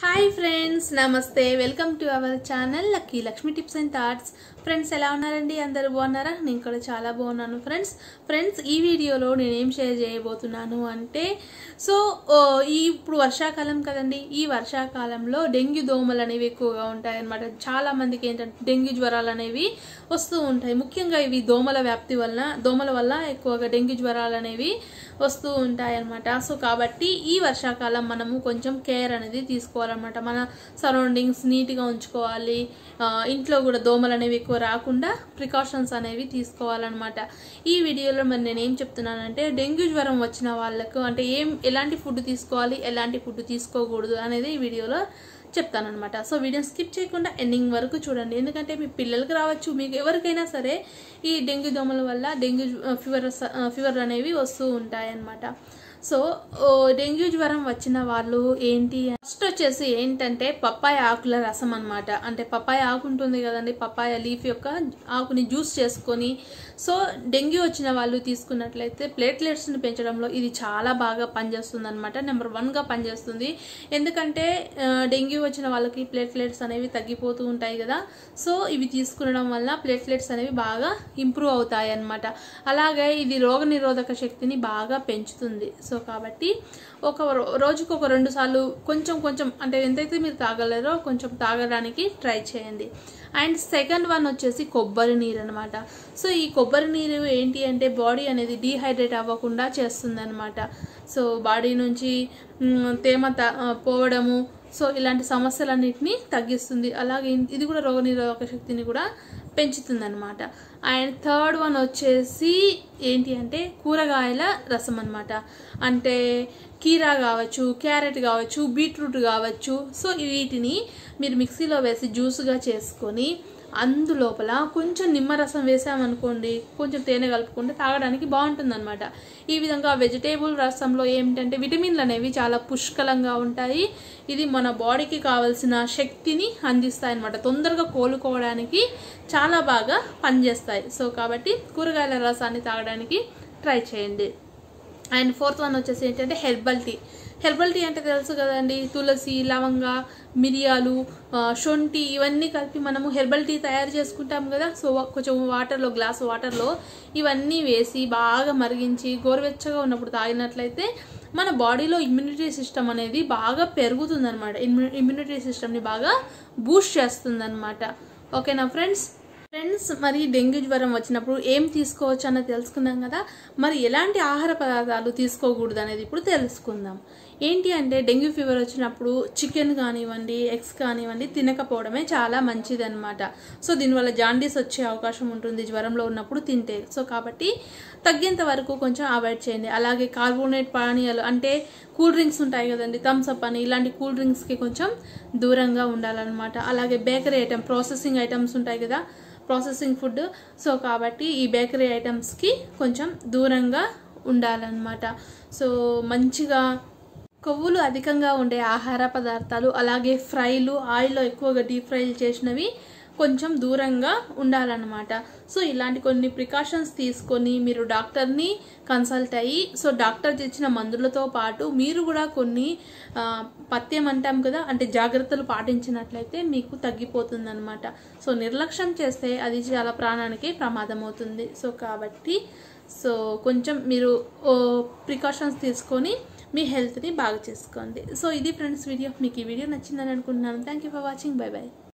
hi friends నమస్తే welcome to our channel lucky Lakshmi tips and thoughts friends ఎలా ఉన్నారండి అందరు బాగున్నారా నేను కూడా చాలా బాగున్నాను ఫ్రెండ్స్ ఫ్రెండ్స్ ఈ వీడియోలో నేను ఏం షేర్ చేయబోతున్నాను అంటే సో ఓ, ఈ ఇప్పుడు వర్షాకాలం కదండి ఈ వర్షాకాలంలో డెంగ్యూ దోమలు అనేవి ఎక్కువగా ఉంటాయి అన్నమాట చాలా మందికి ఏంటంటే డెంగ్యూ జ్వరాలు అనేవి వస్తూ ఉంటాయి ముఖ్యంగా ఇవి దోమల వ్యాప్తి వలన దోమల వల్ల ఎక్కువగా డెంగ్యూ జ్వరాలు అనేవి వస్తూ ఉంటాయి అన్నమాట సో కాబట్టి ఈ వర్షాకాలం మనము కొంచెం కేర్ అనేది తీసుకోవాలన్నమాట మన సరౌండింగ్స్ నీట్గా ఉంచుకోవాలి ఆ, ఇంట్లో కూడా దోమలు అనేవి ఎక్కువ రాకుండా ప్రికాషన్స్ అనేవి తీసుకోవాలన్నమాట ఈ వీడియోలో మరి నేను ఏం చెప్తున్నానంటే డెంగ్యూ జ్వరం వచ్చిన వాళ్ళకు అంటే ఏం ఎలాంటి ఫుడ్ తీసుకోవాలి ఎలాంటి ఫుడ్ తీసుకోకూడదు అనేది ఈ వీడియోలో చెప్తానమాట సో వీడియో స్కిప్ చేయకుండా ఎండింగ్ వరకు చూడండి ఎందుకంటే మీ పిల్లలకి రావచ్చు మీకు ఎవరికైనా సరే ఈ డెంగ్యూ దోమల వల్ల డెంగ్యూ ఫీవర్ ఫీవర్ అనేవి వస్తూ ఉంటాయన్నమాట సో ఓ, డెంగ్యూ జ్వరం వచ్చిన వాళ్ళు ఏంటి ఫస్ట్ వచ్చేసి ఏంటంటే పప్పాయ ఆకుల రసం అన్నమాట అంటే పప్పాయ ఆకు ఉంటుంది కదండి పప్పాయ లీఫ్ యొక్క ఆకుని జ్యూస్ చేసుకొని సో డెంగ్యూ వచ్చిన వాళ్ళు తీసుకున్నట్లయితే ప్లేట్లెట్స్ని పెంచడంలో ఇది చాలా బాగా పనిచేస్తుంది అనమాట నెంబర్ వన్గా పనిచేస్తుంది ఎందుకంటే ఆ, డెంగ్యూ వచ్చిన వాళ్ళకి ప్లేట్లెట్స్ అనేవి తగ్గిపోతూ ఉంటాయి కదా సో ఇవి తీసుకునడం వల్ల ప్లేట్లెట్స్ అనేవి బాగా ఇంప్రూవ్ అవుతాయి అన్నమాట అలాగే ఇది రోగ నిరోధక శక్తిని బాగా పెంచుతుంది సో కాబట్టి ఒక రో- రోజుకు ఒక రెండు సార్లు కొంచెం కొంచెం అంటే ఎంతైతే మీరు తాగలేరో కొంచెం తాగడానికి ట్రై చేయండి అండ్ సెకండ్ వన్ వచ్చేసి కొబ్బరి నీరు అనమాట సో ఈ కొబ్బరి నీరు ఏంటి అంటే బాడీ అనేది డీహైడ్రేట్ అవ్వకుండా చేస్తుంది అనమాట సో బాడీ నుంచి మ్, తేమ త- ఆ, పోవడము సో ఇలాంటి సమస్యలన్నిటిని తగ్గిస్తుంది అలాగే ఇన్- ఇది కూడా రోగనిరోధక శక్తిని కూడా పెంచుతుంది అనమాట అండ్ థర్డ్ వన్ వచ్చేసి ఏంటి అంటే కూరగాయల రసం అనమాట అంటే కీరా కావచ్చు క్యారెట్ కావచ్చు బీట్రూట్ కావచ్చు సో వీటిని మీరు మిక్సీలో వేసి జ్యూస్గా చేసుకొని అందులోపల కొంచెం నిమ్మరసం వేసామనుకోండి కొంచెం తేనె కలుపుకుంటే తాగడానికి బాగుంటుంది అనమాట ఈ విధంగా వెజిటేబుల్ రసంలో ఏమిటంటే విటమిన్లు అనేవి చాలా పుష్కలంగా ఉంటాయి ఇది మన బాడీకి కావాల్సిన శక్తిని అందిస్తాయి అనమాట తొందరగా కోలుకోవడానికి చాలా బాగా పనిచేస్తాయి సో కాబట్టి కూరగాయల రసాన్ని తాగడానికి ట్రై చేయండి అండ్ ఫోర్త్ వన్ వచ్చేసి ఏంటంటే హెర్బల్ టీ హెర్బల్ టీ అంటే తెలుసు కదండి తులసి లవంగ మిరియాలు ఆ, శొంఠి ఇవన్నీ కలిపి మనము హెర్బల్ టీ తయారు చేసుకుంటాం కదా సో కొంచెం వాటర్లో గ్లాస్ వాటర్లో ఇవన్నీ వేసి బాగా మరిగించి గోరువెచ్చగా ఉన్నప్పుడు తాగినట్లయితే మన బాడీలో ఇమ్యూనిటీ సిస్టమ్ అనేది బాగా పెరుగుతుంది అనమాట ఇమ్యూనిటీ సిస్టమ్ని బాగా బూస్ట్ చేస్తుంది అనమాట ఓకేనా ఫ్రెండ్స్ ఫ్రెండ్స్ మరి డెంగ్యూ జ్వరం వచ్చినప్పుడు ఏం తీసుకోవచ్చు అన్నది తెలుసుకున్నాం కదా మరి ఎలాంటి ఆహార పదార్థాలు తీసుకోకూడదు అనేది ఇప్పుడు తెలుసుకుందాం ఏంటి అంటే డెంగ్యూ ఫీవర్ వచ్చినప్పుడు చికెన్ కానివ్వండి ఎగ్స్ కానివ్వండి తినకపోవడమే చాలా మంచిది అనమాట సో దీనివల్ల జాండీస్ వచ్చే అవకాశం ఉంటుంది జ్వరంలో ఉన్నప్పుడు తింటే సో కాబట్టి తగ్గేంత వరకు కొంచెం అవాయిడ్ చేయండి అలాగే కార్బోనేట్ పానీయాలు అంటే కూల్ డ్రింక్స్ ఉంటాయి కదండి థమ్స్ అప్ అని ఇలాంటి కూల్ డ్రింక్స్కి కొంచెం దూరంగా ఉండాలన్నమాట అలాగే బేకరీ ఐటమ్ ప్రాసెసింగ్ ఐటమ్స్ ఉంటాయి కదా ప్రాసెసింగ్ ఫుడ్ సో కాబట్టి ఈ బేకరీ ఐటమ్స్కి కొంచెం దూరంగా ఉండాలన్నమాట సో మంచిగా కొవ్వులు అధికంగా ఉండే ఆహార పదార్థాలు అలాగే ఫ్రైలు ఆయిల్లో ఎక్కువగా డీప్ ఫ్రైలు చేసినవి కొంచెం దూరంగా ఉండాలన్నమాట సో ఇలాంటి కొన్ని ప్రికాషన్స్ తీసుకొని మీరు డాక్టర్ని కన్సల్ట్ అయ్యి సో డాక్టర్ ఇచ్చిన మందులతో పాటు మీరు కూడా కొన్ని ఆ, పథ్యం అంటాం కదా అంటే జాగ్రత్తలు పాటించినట్లయితే మీకు తగ్గిపోతుంది అనమాట సో నిర్లక్ష్యం చేస్తే అది చాలా ప్రాణానికి ప్రమాదం అవుతుంది సో కాబట్టి సో కొంచెం మీరు ప్రికాషన్స్ తీసుకొని మీ హెల్త్ని బాగా చేసుకోండి సో ఇది ఫ్రెండ్స్ వీడియో మీకు ఈ వీడియో నచ్చిందని అనుకుంటున్నాను thank you for watching bye by